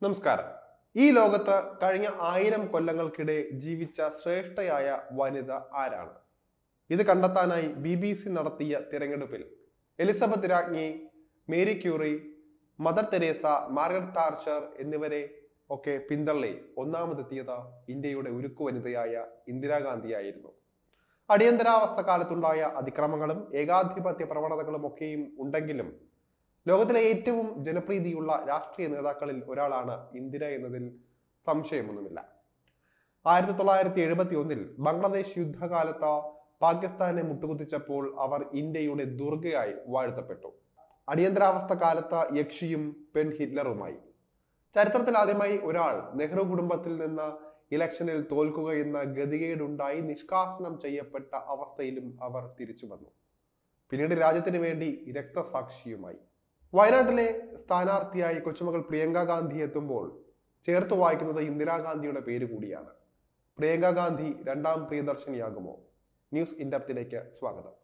നമസ്കാരം ഈ ലോകത്ത് കഴിഞ്ഞ ആയിരം കൊല്ലങ്ങൾക്കിടെ ജീവിച്ച ശ്രേഷ്ഠയായ വനിത ആരാണ് ഇത് കണ്ടെത്താനായി ബി ബി സി നടത്തിയ തിരഞ്ഞെടുപ്പിൽ എലിസബത്ത് രാജ്ഞി Marie Curie Mother Teresa Margaret Thatcher എന്നിവരെ ഒക്കെ പിന്തള്ളി ഒന്നാമതെത്തിയത് ഇന്ത്യയുടെ ഉരുക്കു വനിതയായ ഇന്ദിരാഗാന്ധിയായിരുന്നു അടിയന്തരാവസ്ഥ കാലത്തുണ്ടായ അതിക്രമങ്ങളും ഏകാധിപത്യ പ്രവണതകളും ഒക്കെയും ഉണ്ടെങ്കിലും ലോകത്തിലെ ഏറ്റവും ജനപ്രീതിയുള്ള രാഷ്ട്രീയ നേതാക്കളിൽ ഒരാളാണ് ഇന്ദിര എന്നതിൽ സംശയമൊന്നുമില്ല ആയിരത്തി തൊള്ളായിരത്തി എഴുപത്തി ഒന്നിൽ ബംഗ്ലാദേശ് യുദ്ധകാലത്ത് പാകിസ്ഥാനെ മുട്ടുകുത്തിച്ചപ്പോൾ അവർ ഇന്ത്യയുടെ ദുർഗയായി വാഴ്ത്തപ്പെട്ടു അടിയന്തരാവസ്ഥ കാലത്ത് യക്ഷിയും പെൺ ഹിറ്റ്ലറുമായി ചരിത്രത്തിൽ ആദ്യമായി ഒരാൾ നെഹ്റു കുടുംബത്തിൽ നിന്ന് ഇലക്ഷനിൽ തോൽക്കുക എന്ന ഗതികേടുണ്ടായി നിഷ്കാസനം ചെയ്യപ്പെട്ട അവസ്ഥയിലും അവർ തിരിച്ചു വന്നു പിന്നീട് രാജ്യത്തിന് വേണ്ടി രക്തസാക്ഷിയുമായി വയനാട്ടിലെ സ്ഥാനാർത്ഥിയായി കൊച്ചുമകൾ പ്രിയങ്ക ഗാന്ധി എത്തുമ്പോൾ ചേർത്ത് വായിക്കുന്നത് ഇന്ദിരാഗാന്ധിയുടെ പേര് കൂടിയാണ് പ്രിയങ്ക ഗാന്ധി രണ്ടാം പ്രിയദർശിനിയാകുമോ ന്യൂസ് ഇൻഡപ്തിലേക്ക് സ്വാഗതം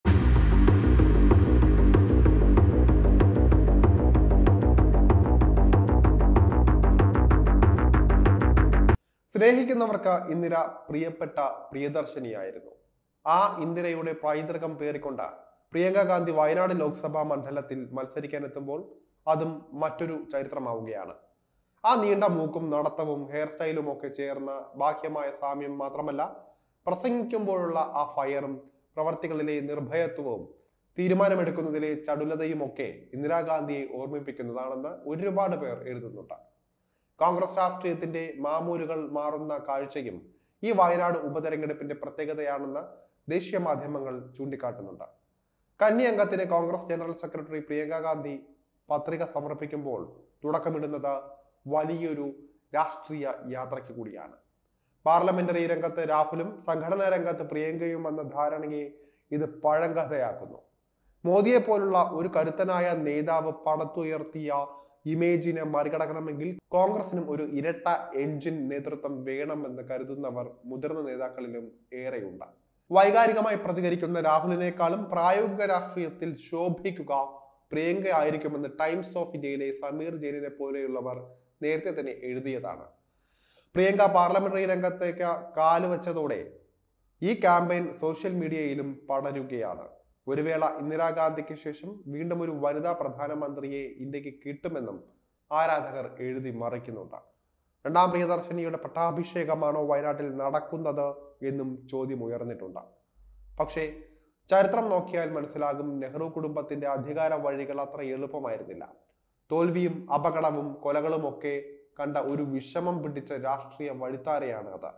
സ്നേഹിക്കുന്നവർക്ക് ഇന്ദിര പ്രിയപ്പെട്ട പ്രിയദർശിനിയായിരുന്നു ആ ഇന്ദിരയുടെ പൈതൃകം പേറിക്കൊണ്ട പ്രിയങ്ക ഗാന്ധി വയനാട് ലോക്സഭാ മണ്ഡലത്തിൽ മത്സരിക്കാനെത്തുമ്പോൾ അതും മറ്റൊരു ചരിത്രമാവുകയാണ് ആ നീണ്ട മൂക്കും നടത്തവും ഹെയർ സ്റ്റൈലും ഒക്കെ ചേർന്ന ബാഹ്യമായ സാമ്യം മാത്രമല്ല പ്രസംഗിക്കുമ്പോഴുള്ള ആ ഫയറും പ്രവർത്തികളിലെ നിർഭയത്വവും തീരുമാനമെടുക്കുന്നതിലെ ചടുലതയും ഒക്കെ ഇന്ദിരാഗാന്ധിയെ ഓർമ്മിപ്പിക്കുന്നതാണെന്ന് ഒരുപാട് പേർ എഴുതുന്നുണ്ട് കോൺഗ്രസ് രാഷ്ട്രീയത്തിന്റെ മാമൂലുകൾ മാറുന്ന കാഴ്ചയും ഈ വയനാട് ഉപതെരഞ്ഞെടുപ്പിന്റെ പ്രത്യേകതയാണെന്ന് ദേശീയ മാധ്യമങ്ങൾ ചൂണ്ടിക്കാട്ടുന്നുണ്ട് കന്നി അംഗത്തിന് Congress general secretary Priyanka Gandhi പത്രിക സമർപ്പിക്കുമ്പോൾ തുടക്കമിടുന്നത് വലിയൊരു രാഷ്ട്രീയ യാത്രയ്ക്ക് കൂടിയാണ് പാർലമെന്ററി രംഗത്ത് രാഹുലും സംഘടനാ രംഗത്ത് പ്രിയങ്കയും എന്ന ധാരണയെ ഇത് പഴങ്കഥയാക്കുന്നു മോദിയെ പോലുള്ള ഒരു കരുത്തനായ നേതാവ് പടത്തുയർത്തിയ ഇമേജിനെ മറികടക്കണമെങ്കിൽ കോൺഗ്രസിനും ഒരു ഇരട്ട എഞ്ചിൻ നേതൃത്വം വേണമെന്ന് കരുതുന്നവർ മുതിർന്ന നേതാക്കളിലും ഏറെയുണ്ട് വൈകാരികമായി പ്രതികരിക്കുന്ന രാഹുലിനേക്കാളും പ്രായോഗിക രാഷ്ട്രീയത്തിൽ ശോഭിക്കുക പ്രിയങ്ക ആയിരിക്കുമെന്ന് ടൈംസ് ഓഫ് ഇന്ത്യയിലെ സമീർ ജെയിനിനെ പോലെയുള്ളവർ നേരത്തെ തന്നെ എഴുതിയതാണ് പ്രിയങ്ക പാർലമെന്ററി രംഗത്തേക്ക് കാലുവച്ചതോടെ ഈ ക്യാമ്പയിൻ സോഷ്യൽ മീഡിയയിലും പടരുകയാണ് ഒരു വേള ഇന്ദിരാഗാന്ധിക്ക് ശേഷം വീണ്ടും ഒരു വനിതാ പ്രധാനമന്ത്രിയെ ഇന്ത്യക്ക് കിട്ടുമെന്നും ആരാധകർ എഴുതി മറിക്കുന്നുണ്ട് രണ്ടാം പ്രിയദർശിനിയുടെ പട്ടാഭിഷേകമാണോ വയനാട്ടിൽ നടക്കുന്നത് എന്നും ചോദ്യം ഉയർന്നിട്ടുണ്ട് പക്ഷേ ചരിത്രം നോക്കിയാൽ മനസ്സിലാകും നെഹ്റു കുടുംബത്തിന്റെ അധികാര വഴികൾ അത്ര എളുപ്പമായിരുന്നില്ല തോൽവിയും അപകടവും കൊലകളും ഒക്കെ കണ്ട ഒരു വിഷമം പിടിച്ച രാഷ്ട്രീയ വഴിത്താരയാണ് അത്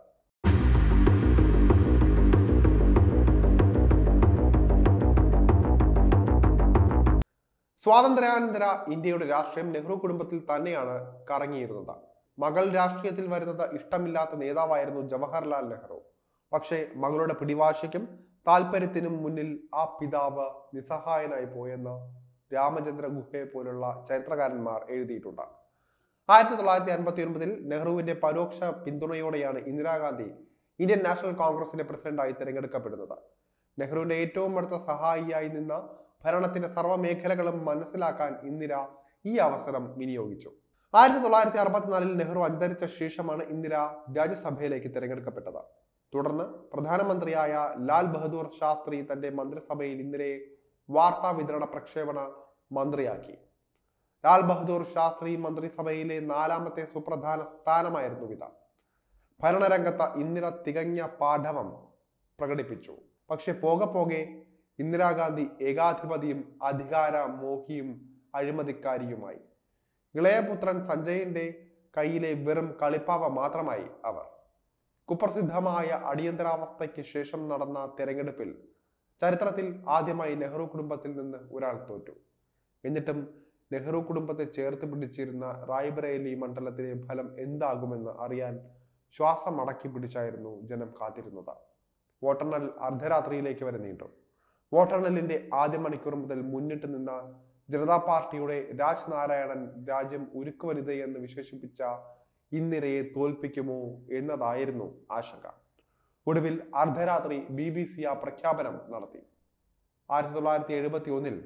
സ്വാതന്ത്ര്യാനന്തര ഇന്ത്യയുടെ രാഷ്ട്രീയം നെഹ്റു കുടുംബത്തിൽ തന്നെയാണ് കറങ്ങിയിരുന്നത് മകൾ രാഷ്ട്രീയത്തിൽ വരുന്നത് ഇഷ്ടമില്ലാത്ത നേതാവായിരുന്നു ജവഹർലാൽ നെഹ്റു പക്ഷേ മകളുടെ പിടിവാശിക്കും താല്പര്യത്തിനും മുന്നിൽ ആ പിതാവ് നിസ്സഹായനായി പോയെന്ന് രാമചന്ദ്ര ഗുഹയെ പോലുള്ള ചരിത്രകാരന്മാർ എഴുതിയിട്ടുണ്ട് ആയിരത്തി തൊള്ളായിരത്തി അൻപത്തി ഒൻപതിൽ നെഹ്റുവിന്റെ പരോക്ഷ പിന്തുണയോടെയാണ് ഇന്ദിരാഗാന്ധി ഇന്ത്യൻ നാഷണൽ കോൺഗ്രസിന്റെ പ്രസിഡന്റായി തിരഞ്ഞെടുക്കപ്പെടുന്നത് നെഹ്റുവിന്റെ ഏറ്റവും അടുത്ത സഹായിയായി നിന്ന ഭരണത്തിന്റെ സർവ്വ മേഖലകളും മനസ്സിലാക്കാൻ ഇന്ദിര ഈ അവസരം വിനിയോഗിച്ചു ആയിരത്തി തൊള്ളായിരത്തി അറുപത്തിനാലിൽ നെഹ്റു അന്തരിച്ച ശേഷമാണ് ഇന്ദിര രാജ്യസഭയിലേക്ക് തിരഞ്ഞെടുക്കപ്പെട്ടത് തുടർന്ന് പ്രധാനമന്ത്രിയായ ലാൽ ബഹദൂർ ശാസ്ത്രി തന്റെ മന്ത്രിസഭയിൽ ഇന്ദിരയെ വാർത്താ വിതരണ പ്രക്ഷേപണ മന്ത്രിയാക്കി ലാൽ ബഹദൂർ ശാസ്ത്രി മന്ത്രിസഭയിലെ നാലാമത്തെ സുപ്രധാന സ്ഥാനമായിരുന്നു ഇത് ഭരണരംഗത്ത് ഇന്ദിര തികഞ്ഞ പാഠവം പ്രകടിപ്പിച്ചു പക്ഷെ പോകെ പോകെ ഇന്ദിരാഗാന്ധി ഏകാധിപതിയും അധികാര മോഹിയും അഴിമതിക്കാരിയുമായി ഇളയപുത്രൻ സഞ്ജയിന്റെ കയ്യിലെ വെറും കളിപ്പാവ മാത്രമായി അവർ കുപ്രസിദ്ധമായ അടിയന്തരാവസ്ഥയ്ക്ക് ശേഷം നടന്ന തെരഞ്ഞെടുപ്പിൽ ചരിത്രത്തിൽ ആദ്യമായി നെഹ്റു കുടുംബത്തിൽ നിന്ന് ഒരാൾ തോറ്റു എന്നിട്ടും നെഹ്റു കുടുംബത്തെ ചേർത്ത് പിടിച്ചിരുന്ന റായ്ബറേലി മണ്ഡലത്തിലെ ഫലം എന്താകുമെന്ന് അറിയാൻ ശ്വാസം അടക്കി പിടിച്ചായിരുന്നു ജനം കാത്തിരുന്നത് വോട്ടെണ്ണൽ അർദ്ധരാത്രിയിലേക്ക് വരെ നീണ്ടു വോട്ടെണ്ണലിന്റെ ആദ്യ മണിക്കൂർ മുതൽ മുന്നിട്ട് നിന്ന ജനതാ പാർട്ടിയുടെ രാജ് നാരായണൻ രാജ്യം ഉരുക്കു വനിതയെന്ന് വിശേഷിപ്പിച്ച ഇന്ദിരയെ തോൽപ്പിക്കുമോ എന്നതായിരുന്നു ആശങ്ക ഒടുവിൽ അർദ്ധരാത്രി ബി ബി സി ആ പ്രഖ്യാപനം നടത്തി ആയിരത്തി തൊള്ളായിരത്തി എഴുപത്തി ഒന്നിൽ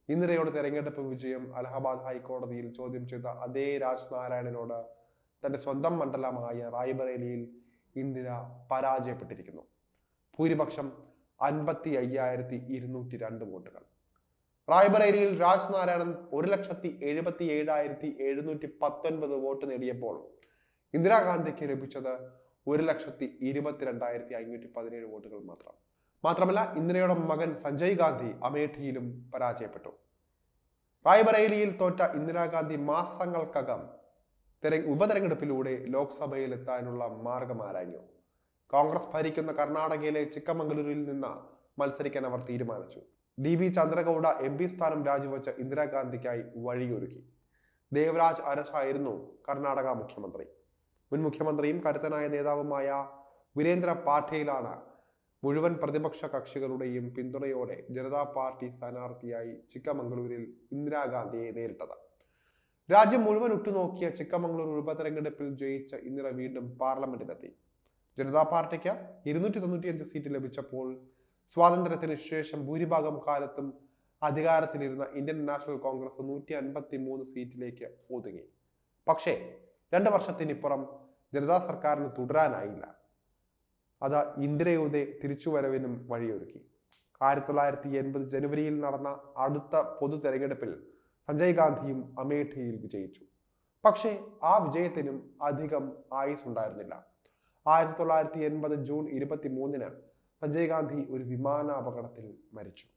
ഇന്ദിരയുടെ തെരഞ്ഞെടുപ്പ് വിജയം അലഹബാദ് ഹൈക്കോടതിയിൽ ചോദ്യം ചെയ്ത അതേ രാജ് നാരായണനോട് തന്റെ സ്വന്തം മണ്ഡലമായ റായ്ബറേലിയിൽ ഇന്ദിര പരാജയപ്പെട്ടിരിക്കുന്നു ഭൂരിപക്ഷം അൻപത്തി അയ്യായിരത്തി ഇരുന്നൂറ്റി രണ്ട് വോട്ടുകൾ റായ്ബറേലിയിൽ രാജ് നാരായണൻ ഒരു ലക്ഷത്തി എഴുപത്തി ഏഴായിരത്തി എഴുന്നൂറ്റി പത്തൊൻപത് വോട്ട് നേടിയപ്പോൾ ഇന്ദിരാഗാന്ധിക്ക് ലഭിച്ചത് ഒരു ലക്ഷത്തി ഇരുപത്തിരണ്ടായിരത്തി അഞ്ഞൂറ്റി പതിനേഴ് വോട്ടുകൾ മാത്രം മാത്രമല്ല ഇന്ദിരയുടെ മകൻ സഞ്ജയ് ഗാന്ധി അമേഠിയിലും പരാജയപ്പെട്ടു റായ്ബറേലിയിൽ തോറ്റ ഇന്ദിരാഗാന്ധി മാസങ്ങൾക്കകം തെര ഉപതെരഞ്ഞെടുപ്പിലൂടെ ലോക്സഭയിൽ എത്താനുള്ള മാർഗം ആരാഞ്ഞു കോൺഗ്രസ് ഭരിക്കുന്ന കർണാടകയിലെ ചിക്കമംഗലൂരിൽ നിന്ന് മത്സരിക്കാൻ അവർ തീരുമാനിച്ചു D B Chandregowda M P സ്ഥാനം രാജിവെച്ച ഇന്ദിരാഗാന്ധിക്കായി വഴിയൊരുക്കി ദേവരാജ് അരശായിരുന്നു കർണാടക മുഖ്യമന്ത്രി മുൻ മുഖ്യമന്ത്രിയും കരുത്തനായ നേതാവുമായ വീരേന്ദ്ര പാട്ടീലാണ് മുഴുവൻ പ്രതിപക്ഷ കക്ഷികളുടെയും പിന്തുണയോടെ ജനതാ പാർട്ടി സ്ഥാനാർത്ഥിയായി ചിക്കമംഗളൂരിൽ ഇന്ദിരാഗാന്ധിയെ നേരിട്ടത് രാജ്യം മുഴുവൻ ഉറ്റുനോക്കിയ ചിക്കമംഗളൂർ ഉപതെരഞ്ഞെടുപ്പിൽ ജയിച്ച ഇന്ദിര വീണ്ടും പാർലമെന്റിലെത്തി ജനതാ പാർട്ടിക്ക് ഇരുന്നൂറ്റി തൊണ്ണൂറ്റിയഞ്ച് സീറ്റ് ലഭിച്ചപ്പോൾ സ്വാതന്ത്ര്യത്തിന് ശേഷം ഭൂരിഭാഗം കാലത്തും അധികാരത്തിലിരുന്ന ഇന്ത്യൻ നാഷണൽ കോൺഗ്രസ് നൂറ്റി അൻപത്തി മൂന്ന് സീറ്റിലേക്ക് ഒതുങ്ങി പക്ഷേ രണ്ട് വർഷത്തിനിപ്പുറം ജനതാ സർക്കാരിന് തുടരാനായില്ല അത് ഇന്ദിരയുടെ തിരിച്ചുവരവിനും വഴിയൊരുക്കി ആയിരത്തി തൊള്ളായിരത്തി എൺപത് ജനുവരിയിൽ നടന്ന അടുത്ത പൊതു തെരഞ്ഞെടുപ്പിൽ സഞ്ജയ് ഗാന്ധിയും അമേഠിയിൽ വിജയിച്ചു പക്ഷേ ആ വിജയത്തിനും അധികം ആയുസ് ഉണ്ടായിരുന്നില്ല ആയിരത്തി തൊള്ളായിരത്തി എൺപത് ജൂൺ ഇരുപത്തി മൂന്നിന് സഞ്ജയ് ഗാന്ധി ഒരു വിമാനാപകടത്തിൽ മരിച്ചു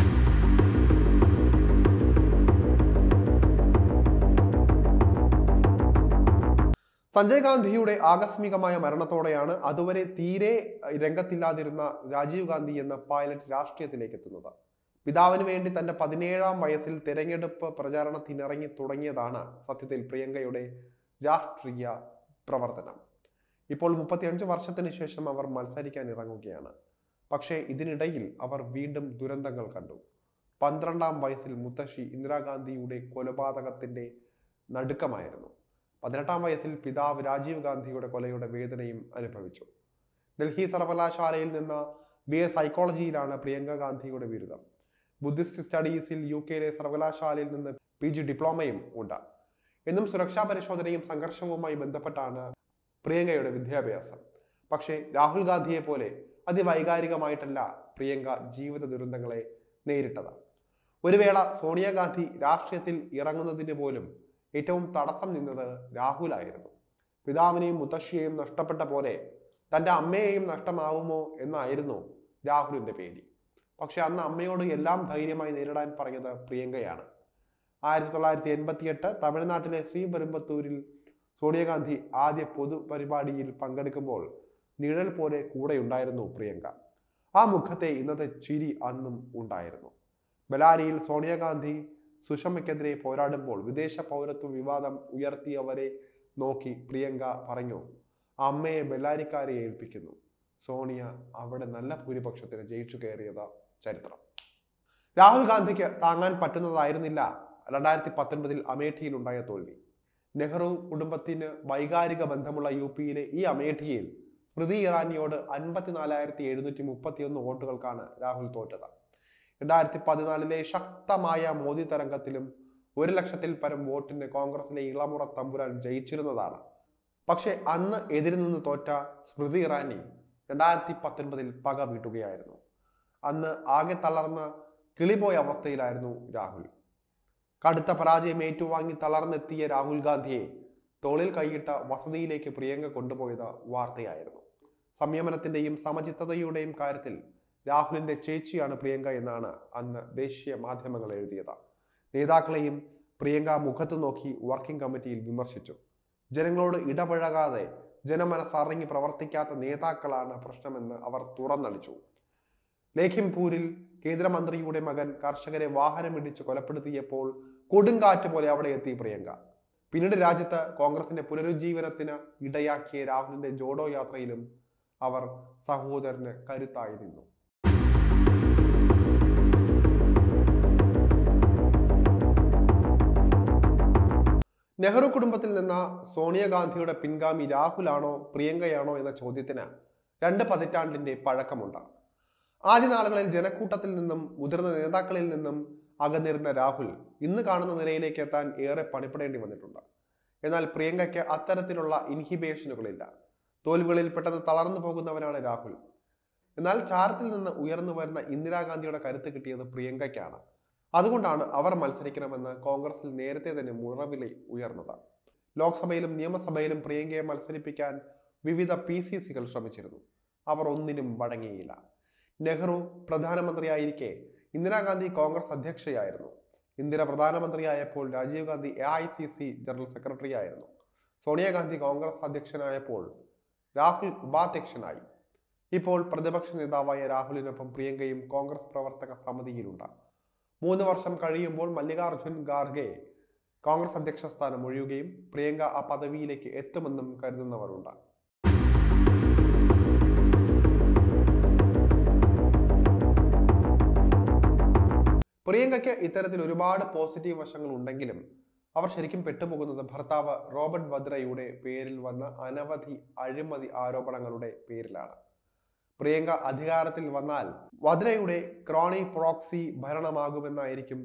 സഞ്ജയ് ഗാന്ധിയുടെ ആകസ്മികമായ മരണത്തോടെയാണ് അതുവരെ തീരെ രംഗത്തില്ലാതിരുന്ന രാജീവ് ഗാന്ധി എന്ന പൈലറ്റ് രാഷ്ട്രീയത്തിലേക്ക് എത്തുന്നത് പിതാവിന് വേണ്ടി തന്റെ പതിനേഴാം വയസ്സിൽ തെരഞ്ഞെടുപ്പ് പ്രചാരണത്തിനിറങ്ങി തുടങ്ങിയതാണ് സത്യത്തിൽ പ്രിയങ്കയുടെ രാഷ്ട്രീയ പ്രവർത്തനം ഇപ്പോൾ മുപ്പത്തിയഞ്ച് വർഷത്തിന് ശേഷം അവർ മത്സരിക്കാൻ ഇറങ്ങുകയാണ് പക്ഷേ ഇതിനിടയിൽ അവർ വീണ്ടും ദുരന്തങ്ങൾ കണ്ടു പന്ത്രണ്ടാം വയസ്സിൽ മുത്തശ്ശി ഇന്ദിരാഗാന്ധിയുടെ കൊലപാതകത്തിന്റെ നടുക്കമായിരുന്നു പതിനെട്ടാം വയസ്സിൽ പിതാവ് രാജീവ് ഗാന്ധിയുടെ കൊലയുടെ വേദനയും അനുഭവിച്ചു ഡൽഹി സർവകലാശാലയിൽ നിന്ന് ബി എ സൈക്കോളജിയിലാണ് പ്രിയങ്ക ഗാന്ധിയുടെ ബിരുദം ബുദ്ധിസ്റ്റ് സ്റ്റഡീസിൽ യു കെയിലെ സർവകലാശാലയിൽ നിന്ന് പി ജി ഡിപ്ലോമയും ഉണ്ട് എന്നും സുരക്ഷാ പരിശോധനയും സംഘർഷവുമായി ബന്ധപ്പെട്ടാണ് പ്രിയങ്കയുടെ വിദ്യാഭ്യാസം പക്ഷേ രാഹുൽ ഗാന്ധിയെ പോലെ അതിവൈകാരികമായിട്ടല്ല പ്രിയങ്ക ജീവിത ദുരന്തങ്ങളെ നേരിട്ടത് ഒരു വേള സോണിയാഗാന്ധി രാഷ്ട്രീയത്തിൽ ഇറങ്ങുന്നതിന് പോലും ഏറ്റവും തടസ്സം നിന്നത് രാഹുലായിരുന്നു പിതാവിനെയും മുത്തശ്ശിയെയും നഷ്ടപ്പെട്ട പോലെ തൻ്റെ അമ്മയെയും നഷ്ടമാവുമോ എന്നായിരുന്നു രാഹുലിന്റെ പേടി പക്ഷെ അന്ന് അമ്മയോട് എല്ലാം ധൈര്യമായി നേരിടാൻ പറഞ്ഞത് പ്രിയങ്കയാണ് ആയിരത്തി തൊള്ളായിരത്തി എൺപത്തിയെട്ട് തമിഴ്നാട്ടിലെ ശ്രീപെരുമ്പത്തൂരിൽ സോണിയാഗാന്ധി ആദ്യ പൊതു പരിപാടിയിൽ പങ്കെടുക്കുമ്പോൾ നിഴൽ പോലെ കൂടെയുണ്ടായിരുന്നു പ്രിയങ്ക ആ മുഖത്തെ ഇന്നത്തെ ചിരി അന്നും ഉണ്ടായിരുന്നു ബലാരിയിൽ സോണിയാഗാന്ധി സുഷമയ്ക്കെതിരെ പോരാടുമ്പോൾ വിദേശ പൗരത്വ വിവാദം ഉയർത്തിയവരെ നോക്കി പ്രിയങ്ക പറഞ്ഞു അമ്മയെ ബെല്ലാരിക്കാരെ ഏൽപ്പിക്കുന്നു സോണിയ അവിടെ നല്ല ഭൂരിപക്ഷത്തിന് ജയിച്ചു കയറിയത് ചരിത്രം രാഹുൽ ഗാന്ധിക്ക് താങ്ങാൻ പറ്റുന്നതായിരുന്നില്ല രണ്ടായിരത്തി പത്തൊൻപതിൽ അമേഠിയിൽ ഉണ്ടായ തോൽവി നെഹ്റു കുടുംബത്തിന് വൈകാരിക ബന്ധമുള്ള യു പിയിലെ ഈ അമേഠിയിൽ സ്മൃതി ഇറാനിയോട് അൻപത്തിനാലായിരത്തി എഴുന്നൂറ്റി മുപ്പത്തിയൊന്ന് വോട്ടുകൾക്കാണ് രാഹുൽ തോറ്റത് രണ്ടായിരത്തി പതിനാലിലെ ശക്തമായ മോദി തരംഗത്തിലും ഒരു ലക്ഷത്തിൽ പരം വോട്ടിന് കോൺഗ്രസിലെ ഇളമുറ തമ്പുരാൻ ജയിച്ചിരുന്നതാണ് പക്ഷെ അന്ന് എതിരിൽ നിന്ന് തോറ്റ സ്മൃതി ഇറാനി രണ്ടായിരത്തി പത്തൊൻപതിൽ പക വീട്ടുകയായിരുന്നു അന്ന് ആകെ തളർന്ന കിളിപോയ അവസ്ഥയിലായിരുന്നു രാഹുൽ കടുത്ത പരാജയം ഏറ്റുവാങ്ങി തളർന്നെത്തിയ രാഹുൽ ഗാന്ധിയെ തോളിൽ കൈയിട്ട വസതിയിലേക്ക് പ്രിയങ്ക കൊണ്ടുപോയത് വാർത്തയായിരുന്നു സംയമനത്തിന്റെയും സമചിത്തതയുടെയും കാര്യത്തിൽ രാഹുലിന്റെ ചേച്ചിയാണ് പ്രിയങ്ക എന്നാണ് അന്ന് ദേശീയ മാധ്യമങ്ങൾ എഴുതിയത് നേതാക്കളെയും പ്രിയങ്ക മുഖത്ത് നോക്കി വർക്കിംഗ് കമ്മിറ്റിയിൽ വിമർശിച്ചു ജനങ്ങളോട് ഇടപഴകാതെ ജനമനസ്സറിഞ്ഞ് പ്രവർത്തിക്കാത്ത നേതാക്കളാണ് പ്രശ്നമെന്ന് അവർ തുറന്നടിച്ചു ലേഖിംപൂരിൽ കേന്ദ്രമന്ത്രിയുടെ മകൻ കർഷകരെ വാഹനമിടിച്ച് കൊലപ്പെടുത്തിയപ്പോൾ കൊടുങ്കാറ്റ് പോലെ അവിടെ എത്തി പ്രിയങ്ക പിന്നീട് രാജ്യത്ത് കോൺഗ്രസിന്റെ പുനരുജ്ജീവനത്തിന് ഇടയാക്കിയ രാഹുലിന്റെ ജോഡോ യാത്രയിലും അവർ സഹോദരന് കരുത്തായി നിന്നു നെഹ്റു കുടുംബത്തിൽ നിന്ന് സോണിയാഗാന്ധിയുടെ പിൻഗാമി രാഹുലാണോ പ്രിയങ്കയാണോ എന്ന ചോദ്യത്തിന് രണ്ട് പതിറ്റാണ്ടിന്റെ പഴക്കമുണ്ട് ആദ്യ നാളുകളിൽ ജനക്കൂട്ടത്തിൽ നിന്നും മുതിർന്ന നേതാക്കളിൽ നിന്നും അകന്നിരുന്ന രാഹുൽ ഇന്ന് കാണുന്ന നിലയിലേക്ക് എത്താൻ ഏറെ പണിപ്പെടേണ്ടി വന്നിട്ടുണ്ട് എന്നാൽ പ്രിയങ്കയ്ക്ക് അത്തരത്തിലുള്ള ഇൻഹിബേഷനുകളില്ല തോൽവികളിൽ പെട്ടെന്ന് തളർന്നു പോകുന്നവനാണ് രാഹുൽ എന്നാൽ ചാരത്തിൽ നിന്ന് ഉയർന്നു വരുന്ന ഇന്ദിരാഗാന്ധിയുടെ കരുത്ത് കിട്ടിയത് പ്രിയങ്കയ്ക്കാണ് അതുകൊണ്ടാണ് അവർ മത്സരിക്കണമെന്ന് കോൺഗ്രസിൽ നേരത്തെ തന്നെ മുറവിളി ഉയർന്നത് ലോക്സഭയിലും നിയമസഭയിലും പ്രിയങ്കയെ മത്സരിപ്പിക്കാൻ വിവിധ പി സി സികൾ ശ്രമിച്ചിരുന്നു അവർ ഒന്നിനും വഴങ്ങിയില്ല നെഹ്റു പ്രധാനമന്ത്രിയായിരിക്കെ ഇന്ദിരാഗാന്ധി കോൺഗ്രസ് അധ്യക്ഷയായിരുന്നു ഇന്ദിര പ്രധാനമന്ത്രിയായപ്പോൾ Rajiv Gandhi A I C C general secretary ആയിരുന്നു സോണിയാഗാന്ധി കോൺഗ്രസ് അധ്യക്ഷനായപ്പോൾ രാഹുൽ ഉപാധ്യക്ഷനായി ഇപ്പോൾ പ്രതിപക്ഷ നേതാവായ രാഹുലിനൊപ്പം പ്രിയങ്കയും കോൺഗ്രസ് പ്രവർത്തക സമിതിയിലുണ്ട് മൂന്ന് വർഷം കഴിയുമ്പോൾ മല്ലികാർജുൻ ഖാർഗെ കോൺഗ്രസ് അധ്യക്ഷ സ്ഥാനം ഒഴിയുകയും പ്രിയങ്ക ആ പദവിയിലേക്ക് എത്തുമെന്നും കരുതുന്നവരുണ്ട് പ്രിയങ്കയ്ക്ക് ഇത്തരത്തിൽ ഒരുപാട് പോസിറ്റീവ് വശങ്ങൾ ഉണ്ടെങ്കിലും അവർ ശരിക്കും പെട്ടുപോകുന്നത് ഭർത്താവ് റോബർട്ട് വദ്രയുടെ പേരിൽ വന്ന അനവധി അഴിമതി ആരോപണങ്ങളുടെ പേരിലാണ് പ്രിയങ്ക അധികാരത്തിൽ വന്നാൽ വദ്രയുടെ ക്രോണി പ്രോക്സി ഭരണമാകുമെന്നായിരിക്കും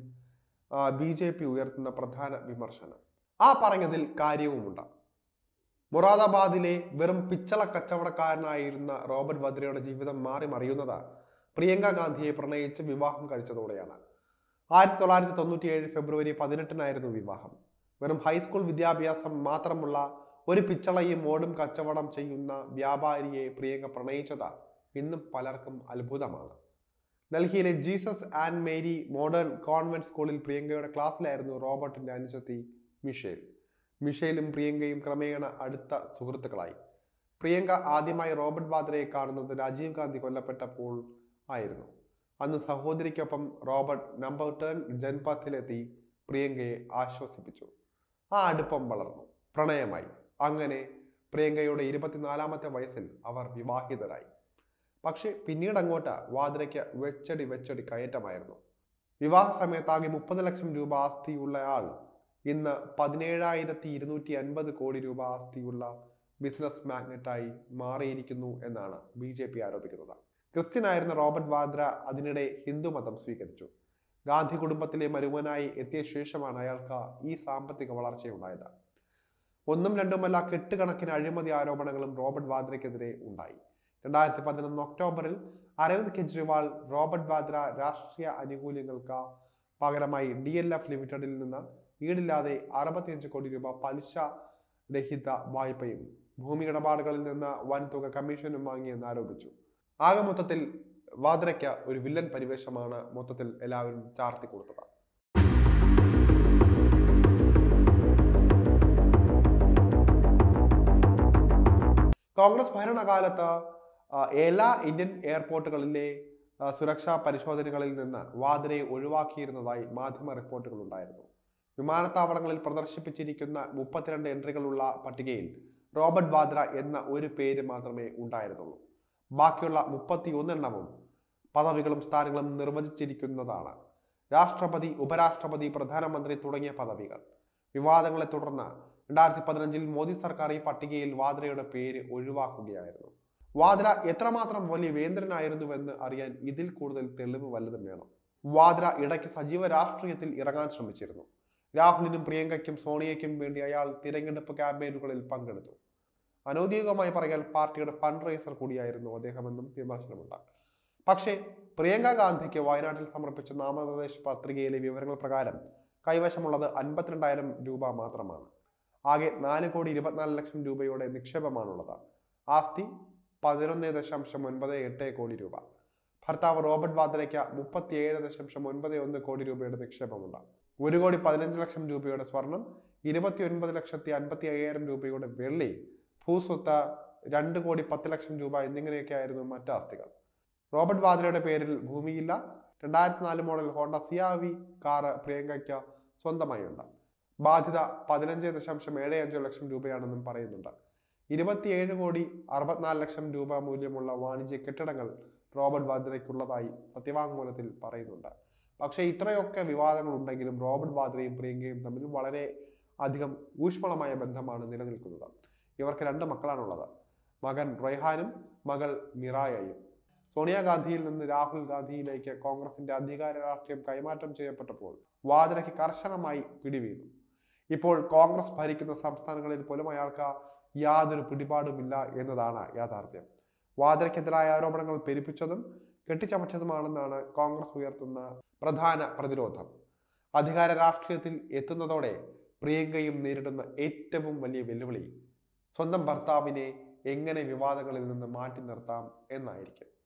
ബി ജെ പി ഉയർത്തുന്ന പ്രധാന വിമർശനം ആ പറഞ്ഞതിൽ കാര്യവുമുണ്ട് മുറാദാബാദിലെ വെറും പിച്ചള കച്ചവടക്കാരനായിരുന്ന റോബർട്ട് വദ്രയുടെ ജീവിതം മാറി മറിയുന്നത് പ്രിയങ്ക ഗാന്ധിയെ പ്രണയിച്ച് വിവാഹം കഴിച്ചതോടെയാണ് ആയിരത്തി തൊള്ളായിരത്തി തൊണ്ണൂറ്റിയേഴ് ഫെബ്രുവരി പതിനെട്ടിനായിരുന്നു വിവാഹം വെറും ഹൈസ്കൂൾ വിദ്യാഭ്യാസം മാത്രമുള്ള ഒരു പിച്ചളയും മോടും കച്ചവടം ചെയ്യുന്ന വ്യാപാരിയെ പ്രിയങ്ക പ്രണയിച്ചത് ഇന്നും പലർക്കും അത്ഭുതമാണ് ഡൽഹിയിലെ Jesus and Mary modern convent സ്കൂളിൽ പ്രിയങ്കയുടെ ക്ലാസ്സിലായിരുന്നു റോബർട്ടിന്റെ അനുജത്തി മിഷേൽ മിഷേലും പ്രിയങ്കയും ക്രമേണ അടുത്ത സുഹൃത്തുക്കളായി പ്രിയങ്ക ആദ്യമായി റോബർട്ട് വാദ്രയെ കാണുന്നത് രാജീവ് ഗാന്ധി കൊല്ലപ്പെട്ടപ്പോൾ ആയിരുന്നു അന്ന് സഹോദരിക്കൊപ്പം റോബർട്ട് നമ്പർ ടെൻ ജൻപഥിലെത്തി പ്രിയങ്കയെ ആശ്വസിപ്പിച്ചു ആ അടുപ്പം വളർന്നു പ്രണയമായി അങ്ങനെ പ്രിയങ്കയുടെ ഇരുപത്തിനാലാമത്തെ വയസ്സിൽ അവർ വിവാഹിതരായി പക്ഷെ പിന്നീട് അങ്ങോട്ട് വാദ്രയ്ക്ക് വെച്ചടി വെച്ചടി കയറ്റമായിരുന്നു വിവാഹ സമയത്താകെ മുപ്പത് ലക്ഷം രൂപ ആസ്തിയുള്ള ആൾ ഇന്ന് പതിനേഴായിരത്തി ഇരുന്നൂറ്റി അൻപത് കോടി രൂപ ആസ്തിയുള്ള ബിസിനസ് മാഗ്നറ്റായി മാറിയിരിക്കുന്നു എന്നാണ് ബി ജെ പി ആരോപിക്കുന്നത് ക്രിസ്ത്യനായിരുന്ന റോബർട്ട് വാദ്ര അതിനിടെ ഹിന്ദുമതം സ്വീകരിച്ചു ഗാന്ധി കുടുംബത്തിലെ മരുമനായി എത്തിയ ശേഷമാണ് അയാൾക്ക് ഈ സാമ്പത്തിക വളർച്ചയുണ്ടായത് ഒന്നും രണ്ടുമല്ല കെട്ടുകണക്കിന് അഴിമതി ആരോപണങ്ങളും റോബർട്ട് വാദ്രയ്ക്കെതിരെ ഉണ്ടായി രണ്ടായിരത്തി പതിനൊന്ന് ഒക്ടോബറിൽ അരവിന്ദ് കെജ്രിവാൾ റോബർട്ട് വാദ്ര രാഷ്ട്രീയ ആനുകൂല്യങ്ങൾക്ക് പകരമായി ഡി എൽ എഫ് ലിമിറ്റഡിൽ നിന്ന് ഈടില്ലാതെ അറുപത്തിയഞ്ച് കോടി രൂപ പലിശ രഹിത വായ്പയും ഭൂമി ഇടപാടുകളിൽ നിന്ന് വൻ തുക കമ്മീഷനും വാങ്ങിയെന്ന് ആരോപിച്ചു ആകെ മൊത്തത്തിൽ വാദ്രയ്ക്ക് ഒരു വില്ലൻ പരിവേഷമാണ് മൊത്തത്തിൽ എല്ലാവരും ചാർത്തി കൊടുത്തത് കോൺഗ്രസ് ഭരണകാലത്ത് ആ, എല്ലാ ഇന്ത്യൻ എയർപോർട്ടുകളിലെ ആ, സുരക്ഷാ പരിശോധനകളിൽ നിന്ന് വാദ്രയെ ഒഴിവാക്കിയിരുന്നതായി മാധ്യമ റിപ്പോർട്ടുകൾ ഉണ്ടായിരുന്നു വിമാനത്താവളങ്ങളിൽ പ്രദർശിപ്പിച്ചിരിക്കുന്ന മുപ്പത്തിരണ്ട് എൻട്രികളുള്ള പട്ടികയിൽ റോബർട്ട് വാദ്ര എന്ന ഒരു പേര് മാത്രമേ ഉണ്ടായിരുന്നുള്ളൂ ബാക്കിയുള്ള മുപ്പത്തി ഒന്നെണ്ണവും പദവികളും സ്ഥാനങ്ങളും നിർവചിച്ചിരിക്കുന്നതാണ് രാഷ്ട്രപതി ഉപരാഷ്ട്രപതി പ്രധാനമന്ത്രി തുടങ്ങിയ പദവികൾ വിവാദങ്ങളെ തുടർന്ന് രണ്ടായിരത്തി പതിനഞ്ചിൽ മോദി സർക്കാർ ഈ പട്ടികയിൽ വാദ്രയുടെ പേര് ഒഴിവാക്കുകയായിരുന്നു വാദ്ര എത്രമാത്രം വലിയ വേന്ദ്രനായിരുന്നുവെന്ന് അറിയാൻ ഇതിൽ കൂടുതൽ തെളിവ് വല്ലതും വേണം വാദ്ര ഇടയ്ക്ക് സജീവ രാഷ്ട്രീയത്തിൽ ഇറങ്ങാൻ ശ്രമിച്ചിരുന്നു രാഹുലിനും പ്രിയങ്കയ്ക്കും സോണിയയ്ക്കും വേണ്ടി അയാൾ തിരഞ്ഞെടുപ്പ് ക്യാമ്പയിനുകളിൽ പങ്കെടുത്തു അനൗദ്യോഗികമായി പറയാൻ പാർട്ടിയുടെ ഫണ്ട് റൈസർ കൂടിയായിരുന്നു അദ്ദേഹമെന്നും വിമർശനമുണ്ട് പക്ഷേ പ്രിയങ്ക ഗാന്ധിക്ക് വയനാട്ടിൽ സമർപ്പിച്ച നാമനിർദ്ദേശ പത്രികയിലെ വിവരങ്ങൾ പ്രകാരം കൈവശമുള്ളത് അൻപത്തിരണ്ടായിരം രൂപ മാത്രമാണ് ആകെ നാല് കോടി ഇരുപത്തിനാല് ലക്ഷം രൂപയുടെ നിക്ഷേപമാണുള്ളത് ആസ്തി പതിനൊന്ന് ദശാംശം ഒൻപത് എട്ട് കോടി രൂപ ഭർത്താവ് റോബർട്ട് വാദ്രയ്ക്ക് മുപ്പത്തിയേഴ് ദശാംശം ഒൻപത് ഒന്ന് കോടി രൂപയുടെ നിക്ഷേപമുണ്ട് ഒരു കോടി പതിനഞ്ച് ലക്ഷം രൂപയുടെ സ്വർണം ഇരുപത്തി ഒൻപത് ലക്ഷത്തി അൻപത്തി അയ്യായിരം രൂപയുടെ വെള്ളി ഭൂസ്വത്ത് രണ്ട് കോടി പത്ത് ലക്ഷം രൂപ എന്നിങ്ങനെയൊക്കെ ആയിരുന്നു മറ്റ് ആസ്തികൾ റോബർട്ട് വാദ്രയുടെ പേരിൽ ഭൂമിയില്ല രണ്ടായിരത്തി നാല് മോഡൽ ഹോണ്ട സിയാവി കാറ് പ്രിയങ്കയ്ക്ക് സ്വന്തമായി ഉണ്ട് ബാധ്യത പതിനഞ്ച് ദശാംശം ഏഴ് അഞ്ച് ലക്ഷം രൂപയാണെന്നും പറയുന്നുണ്ട് ഇരുപത്തിയേഴ് കോടി അറുപത്തിനാല് ലക്ഷം രൂപ മൂല്യമുള്ള വാണിജ്യ കെട്ടിടങ്ങൾ റോബർട്ട് വാദ്രയ്ക്കുള്ളതായി സത്യവാങ്മൂലത്തിൽ പറയുന്നുണ്ട് പക്ഷേ ഇത്രയൊക്കെ വിവാദങ്ങൾ ഉണ്ടെങ്കിലും റോബർട്ട് വാദ്രയും പ്രിയങ്കയും തമ്മിൽ വളരെ അധികം ഊഷ്മളമായ ബന്ധമാണ് നിലനിൽക്കുന്നത് ഇവർക്ക് രണ്ട് മക്കളാണുള്ളത് മകൻ റൈഹാനും മകൾ മിറായയും സോണിയാഗാന്ധിയിൽ നിന്ന് രാഹുൽ ഗാന്ധിയിലേക്ക് കോൺഗ്രസിന്റെ അധികാര രാഷ്ട്രീയം കൈമാറ്റം ചെയ്യപ്പെട്ടപ്പോൾ വാദ്രയ്ക്ക് കർശനമായി പിടിവീണു ഇപ്പോൾ കോൺഗ്രസ് ഭരിക്കുന്ന സംസ്ഥാനങ്ങളിൽ പോലും അയാൾക്ക് യാതൊരു പിടിപാടുമില്ല എന്നതാണ് യാഥാർത്ഥ്യം വാദ്രയ്ക്കെതിരായ ആരോപണങ്ങൾ പെരുപ്പിച്ചതും കെട്ടിച്ചമച്ചതുമാണെന്നാണ് കോൺഗ്രസ് ഉയർത്തുന്ന പ്രധാന പ്രതിരോധം അധികാര രാഷ്ട്രീയത്തിൽ എത്തുന്നതോടെ പ്രിയങ്കയും നേരിടുന്ന ഏറ്റവും വലിയ വെല്ലുവിളി സ്വന്തം ഭർത്താവിനെ എങ്ങനെ വിവാദങ്ങളിൽ നിന്ന് മാറ്റി നിർത്താം എന്നായിരിക്കും